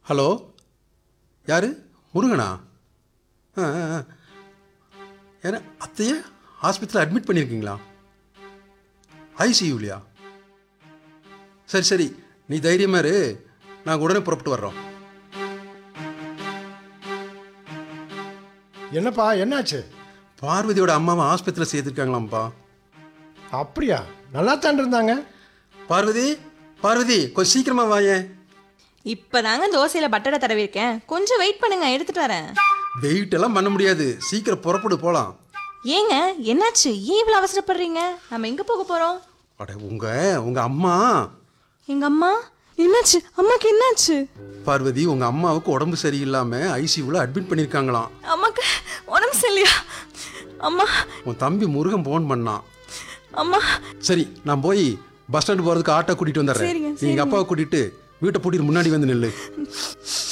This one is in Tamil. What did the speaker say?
ஹலோ யாரு முருகனா ஆ ஆ, ஆ. ஏன்னா அத்தைய ஆஸ்பத்திரியில் அட்மிட் பண்ணியிருக்கீங்களா ஐசியூலையா சரி சரி நீ தைரியமா இரு நாங்கள் உடனே புறப்பட்டு வர்றோம் என்னப்பா என்னாச்சு பார்வதியோட அம்மாவை ஆஸ்பத்திரியில் சேர்த்துருக்காங்களாம்ப்பா அப்படியா நல்லா தான் இருந்தாங்க பார்வதி பார்வதி கொஞ்சம் சீக்கிரமா வாயேன் இப்பதாங்க தோசையில பட்டரை தடவிருக்கேன் கொஞ்சம் வெயிட் பண்ணுங்க எடுத்துட்டு வரேன் வெயிட் எல்லாம் பண்ண முடியாது சீக்கிரம் புறப்படு போகலாம் ஏங்க என்னாச்சு ஏன் இவ்வளவு அவசரப்படுறீங்க நம்ம எங்க போக போறோம் அட உங்க உங்க அம்மா எங்க அம்மா என்னாச்சு அம்மாக்கு என்னாச்சு பார்வதி உங்க அம்மாவுக்கு உடம்பு சரியில்லாம ஐசியூவில் அட்மிட் பண்ணியிருக்காங்களாம் அம்மாக்கு உடம்பு சரியில்லையா அம்மா உன் தம்பி முருகன் ஃபோன் பண்ணான் அம்மா சரி நான் போய் பஸ் ஸ்டாண்டு போகிறதுக்கு ஆட்டோ கூட்டிகிட்டு வந்துடுறேன் சரிங்க, நீ எங்கள் அப்பாவை கூட்டிகிட்டு வீட்டை பூட்டிட்டு முன்னாடி வந்து நில்லு